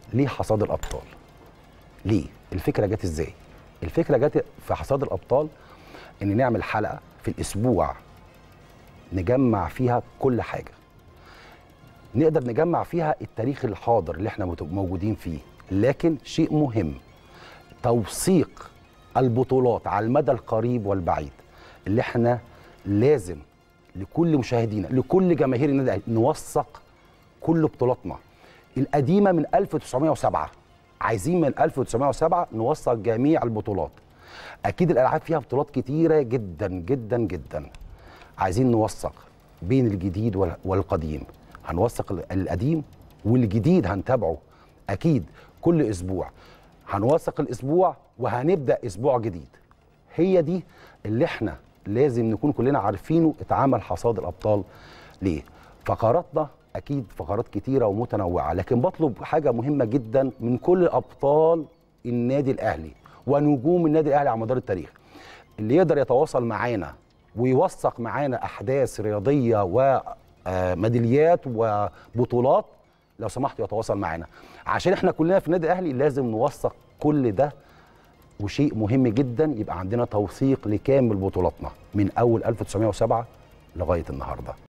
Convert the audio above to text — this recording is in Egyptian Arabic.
ليه حصاد الابطال ليه الفكره جت ازاي الفكره جت في حصاد الابطال ان نعمل حلقه في الاسبوع نجمع فيها كل حاجه نقدر نجمع فيها التاريخ الحاضر اللي احنا مت- موجودين فيه لكن شيء مهم توثيق البطولات على المدى القريب والبعيد اللي احنا لازم لكل مشاهدينا لكل جماهير النادي الاهلي نوثق كل بطولاتنا القديمه من 1907 عايزين من 1907 نوثق جميع البطولات اكيد الالعاب فيها بطولات كتيره جدا جدا جدا عايزين نوثق بين الجديد وال- والقديم هنوثق ال- القديم والجديد هنتابعه اكيد كل اسبوع هنوثق الاسبوع وهنبدا اسبوع جديد هي دي اللي احنا لازم نكون كلنا عارفينه اتعمل حصاد الابطال ليه فقراتنا اكيد فقرات كتيره ومتنوعه لكن بطلب حاجه مهمه جدا من كل ابطال النادي الاهلي ونجوم النادي الاهلي على مدار التاريخ اللي يقدر يتواصل معانا ويوثق معانا احداث رياضيه وميداليات وبطولات لو سمحت يتواصل معانا عشان احنا كلنا في النادي الاهلي لازم نوثق كل ده وشيء مهم جدا يبقى عندنا توثيق لكامل بطولاتنا من اول 1907 لغايه النهارده